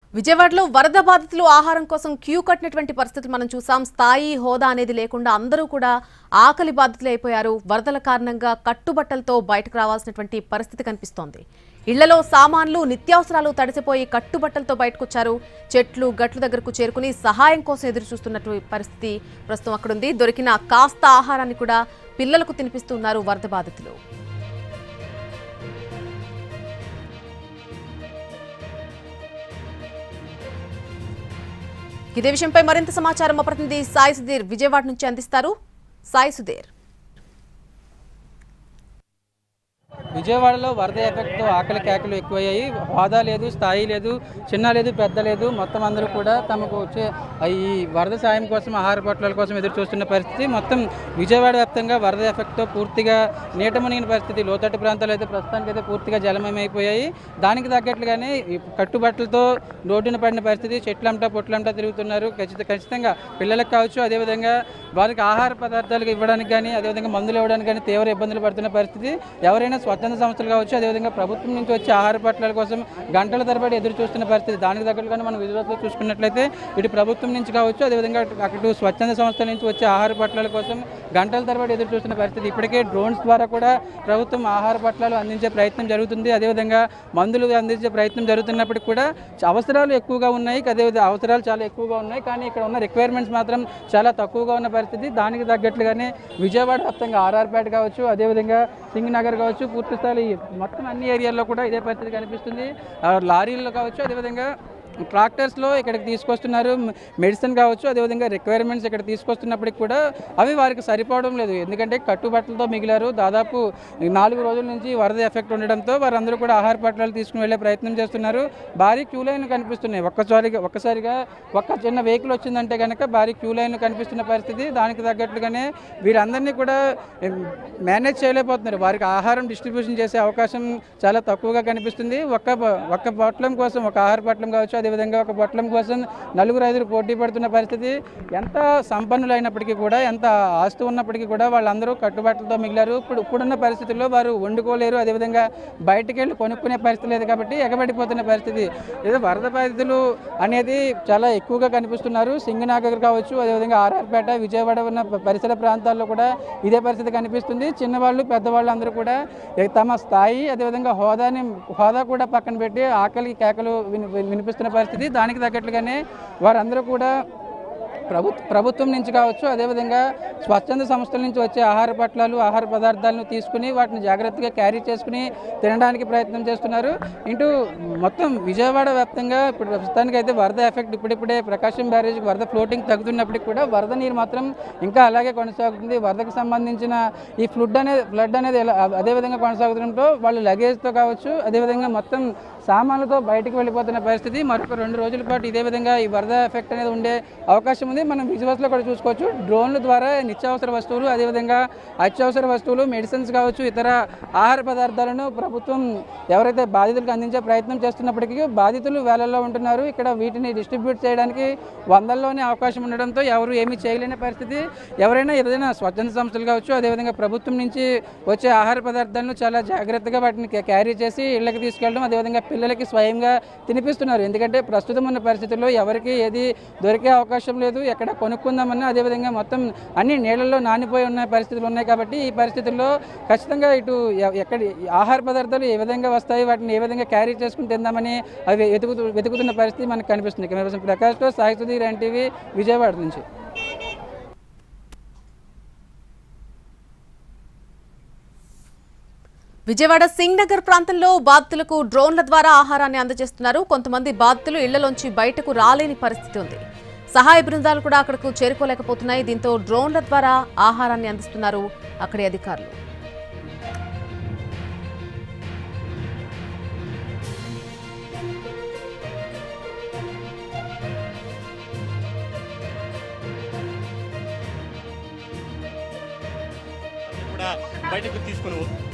విజయవాడలో వరద బాధితులు ఆహారం కోసం క్యూ కట్టినటువంటి పరిస్థితులు మనం చూసాం స్థాయి హోదా అనేది లేకుండా అందరూ కూడా ఆకలి బాధితులు అయిపోయారు వరదల కారణంగా కట్టుబట్టలతో బయటకు రావాల్సినటువంటి పరిస్థితి కనిపిస్తోంది ఇళ్లలో సామాన్లు నిత్యావసరాలు తడిసిపోయి కట్టుబట్టలతో బయటకొచ్చారు చెట్లు గట్ల దగ్గరకు చేరుకుని సహాయం కోసం ఎదురు చూస్తున్నట్టు పరిస్థితి ప్రస్తుతం అక్కడుంది దొరికిన కాస్త ఆహారాన్ని కూడా పిల్లలకు తినిపిస్తున్నారు వరద బాధితులు ఇదే విషయంపై మరింత సమాచారం మా ప్రతినిధి సాయి సుధీర్ విజయవాడ నుంచి అందిస్తారు సాయి సుధీర్ విజయవాడలో వరద ఎఫెక్ట్తో ఆకలి కేకలు ఎక్కువయ్యాయి హోదా లేదు స్థాయి లేదు చిన్న లేదు పెద్ద లేదు మొత్తం అందరూ కూడా తమకు వచ్చే ఈ వరద సాయం కోసం ఆహార పొట్లాల కోసం ఎదురు చూస్తున్న పరిస్థితి మొత్తం విజయవాడ వ్యాప్తంగా వరద ఎఫెక్ట్తో పూర్తిగా నీట మునిగిన పరిస్థితి లోతట్టు ప్రాంతాలు అయితే ప్రస్తుతానికి అయితే పూర్తిగా జలమయమైపోయాయి దానికి తగ్గట్లుగానే ఈ కట్టుబట్టలతో రోడ్డున పడిన పరిస్థితి చెట్లంటా పొట్లంటా తిరుగుతున్నారు ఖచ్చిత ఖచ్చితంగా పిల్లలకు కావచ్చు అదేవిధంగా వారికి ఆహార పదార్థాలు ఇవ్వడానికి కానీ అదేవిధంగా మందులు ఇవ్వడానికి కానీ తీవ్ర ఇబ్బందులు పడుతున్న పరిస్థితి ఎవరైనా స్వచ్ఛంద సంస్థలు కావచ్చు అదేవిధంగా ప్రభుత్వం నుంచి వచ్చే ఆహార పట్టాల కోసం గంటల తరబడి ఎదురు చూస్తున్న పరిస్థితి దానికి తగ్గట్టుగానే మనం విజువల్స్లో చూసుకున్నట్లయితే ఇటు ప్రభుత్వం నుంచి కావచ్చు అదేవిధంగా అటు- అటు స్వచ్ఛంద సంస్థల నుంచి వచ్చే ఆహార పట్టాల కోసం గంటల తరబడి ఎదురు చూస్తున్న పరిస్థితి ఇప్పటికే డ్రోన్స్ ద్వారా కూడా ప్రభుత్వం ఆహార పట్టాలు అందించే ప్రయత్నం జరుగుతుంది అదేవిధంగా మందులు అందించే ప్రయత్నం జరుగుతున్నప్పటికీ కూడా అవసరాలు ఎక్కువగా ఉన్నాయి అదేవిధంగా అవసరాలు చాలా ఎక్కువగా ఉన్నాయి కానీ ఇక్కడ ఉన్న రిక్వైర్మెంట్స్ మాత్రం చాలా తక్కువగా ఉన్న పరిస్థితి దానికి తగ్గట్లుగానే విజయవాడ వ్యాప్తంగా ఆర్ఆర్పేట కావచ్చు అదేవిధంగా సింగ్ నగర్ కావచ్చు పూర్తి స్థాయి మొత్తం అన్ని ఏరియాల్లో కూడా ఇదే పరిస్థితి కనిపిస్తుంది ఆ, లారీల్లో కావచ్చు అదేవిధంగా ట్రాక్టర్స్లో ఇక్కడికి తీసుకొస్తున్నారు మెడిసిన్ కావచ్చు అదేవిధంగా రిక్వైర్మెంట్స్ ఇక్కడ తీసుకొస్తున్నప్పటికి కూడా అవి వారికి సరిపోవడం లేదు ఎందుకంటే కట్టుబట్టలతో మిగిలారు దాదాపు నాలుగు రోజుల నుంచి వరద ఎఫెక్ట్ ఉండడంతో వారందరూ కూడా ఆహార పట్టాలు తీసుకుని వెళ్ళే ప్రయత్నం చేస్తున్నారు భారీ క్యూ లైన్లు కనిపిస్తున్నాయి ఒక్కసారిగా ఒక్కసారిగా ఒక్క చిన్న వెహికల్ వచ్చిందంటే కనుక భారీ క్యూ లైన్లు కనిపిస్తున్న పరిస్థితి దానికి తగ్గట్లుగానే వీరందరినీ కూడా మేనేజ్ చేయలేకపోతున్నారు వారికి ఆహారం డిస్ట్రిబ్యూషన్ చేసే అవకాశం చాలా తక్కువగా కనిపిస్తుంది ఒక్క ప- ఒక్క పొట్లం కోసం ఒక ఆహార పొట్లం కావచ్చు అదేవిధంగా ఒక పొట్లం కోసం నలుగురు ఐదుగురు పోటీ పడుతున్న పరిస్థితి ఎంత సంపన్నులు అయినప్పటికీ కూడా ఎంత ఆస్తి ఉన్నప్పటికీ కూడా వాళ్ళందరూ కట్టుబాట్లతో మిగిలారు ఇప్పుడు ఇప్పుడున్న పరిస్థితుల్లో వారు వండుకోలేరు అదేవిధంగా బయటికి వెళ్ళి కొనుక్కునే పరిస్థితి లేదు కాబట్టి ఎగబడిపోతున్న పరిస్థితి ఏదో వరద బాధితులు అనేది చాలా ఎక్కువగా కనిపిస్తున్నారు సింగనాగర్ కావచ్చు అదేవిధంగా ఆర్ఆర్పేట విజయవాడ ఉన్న ప- పరిసర ప్రాంతాల్లో కూడా ఇదే పరిస్థితి కనిపిస్తుంది చిన్నవాళ్ళు పెద్దవాళ్ళు అందరూ కూడా ఏ- తమ స్థాయి అదేవిధంగా హోదాని హోదా కూడా పక్కన పెట్టి ఆకలి కేకలు విని- వినిపిస్తున్న పరిస్థితి దానికి తగ్గట్లుగానే వారందరూ కూడా ప్రభుత్వ ప్రభుత్వం నుంచి కావచ్చు అదేవిధంగా స్వచ్ఛంద సంస్థల నుంచి వచ్చే ఆహార పట్లాలు ఆహార పదార్థాలను తీసుకుని వాటిని జాగ్రత్తగా క్యారీ చేసుకుని తినడానికి ప్రయత్నం చేస్తున్నారు ఇంటూ మొత్తం విజయవాడ వ్యాప్తంగా ఇప్పుడు ప్రస్తుతానికి అయితే వరద ఎఫెక్ట్ ఇప్పుడిప్పుడే ప్రకాశం బ్యారేజ్కి వరద ఫ్లోటింగ్ తగ్గుతున్నప్పటికీ కూడా వరద నీరు మాత్రం ఇంకా అలాగే కొనసాగుతుంది వరదకు సంబంధించిన ఈ ఫ్లడ్ అనేది ఫ్లడ్ అనేది ఎలా అదేవిధంగా కొనసాగుతుండటంతో వాళ్ళు లగేజ్తో కావచ్చు అదేవిధంగా మొత్తం సామాన్లతో బయటకు వెళ్ళిపోతున్న పరిస్థితి మరొక రెండు రోజుల పాటు ఇదే విధంగా ఈ వరద ఎఫెక్ట్ అనేది ఉండే అవకాశం ఉంది మనం విజువల్స్లో కూడా చూసుకోవచ్చు డ్రోన్ల ద్వారా నిత్యావసర వస్తువులు అదేవిధంగా అత్యవసర వస్తువులు మెడిసిన్స్ కావచ్చు ఇతర ఆహార పదార్థాలను ప్రభుత్వం ఎవరైతే బాధితులకు అందించే ప్రయత్నం చేస్తున్నప్పటికీ బాధితులు వేలల్లో ఉంటున్నారు ఇక్కడ వీటిని డిస్ట్రిబ్యూట్ చేయడానికి వందల్లోనే అవకాశం ఉండడంతో ఎవరు ఏమీ చేయలేని పరిస్థితి ఎవరైనా ఏదైనా స్వచ్ఛంద సంస్థలు కావచ్చు అదేవిధంగా ప్రభుత్వం నుంచి వచ్చే ఆహార పదార్థాలను చాలా జాగ్రత్తగా వాటిని క్యా- క్యారీ చేసి ఇళ్ళకి తీసుకెళ్ళడం అదేవిధంగా పిల్లలకి స్వయంగా తినిపిస్తున్నారు ఎందుకంటే ప్రస్తుతం ఉన్న పరిస్థితుల్లో ఎవరికి ఏది దొరికే అవకాశం లేదు ఎక్కడ కొనుక్కుందామన్నా అదేవిధంగా మొత్తం అన్ని నీళ్ళల్లో నానిపోయి ఉన్న పరిస్థితులు ఉన్నాయి కాబట్టి ఈ పరిస్థితుల్లో ఖచ్చితంగా ఇటు ఎ- ఎక్కడ ఈ ఆహార పదార్థాలు ఏ విధంగా వస్తాయి వాటిని ఏ విధంగా క్యారీ చేసుకుని తిందామని అవి వెతుకుతూ వెతుకుతున్న పరిస్థితి మనకు కనిపిస్తుంది కెమెరా పర్సన్ ప్రకాష్తో సాయి సుధీర్ ఎన్టీవీ విజయవాడ నుంచి విజయవాడ సింగ్ నగర్ ప్రాంతంలో బాధితులకు డ్రోన్ల ద్వారా ఆహారాన్ని అందజేస్తున్నారు కొంతమంది బాధితులు ఇళ్లలోంచి బయటకు రాలేని పరిస్థితి ఉంది సహాయ బృందాలు కూడా అక్కడకు చేరుకోలేకపోతున్నాయి దీంతో డ్రోన్ల ద్వారా ఆహారాన్ని అందిస్తున్నారు అక్కడి అధికారులు కూడా బయటకు తీసుకుని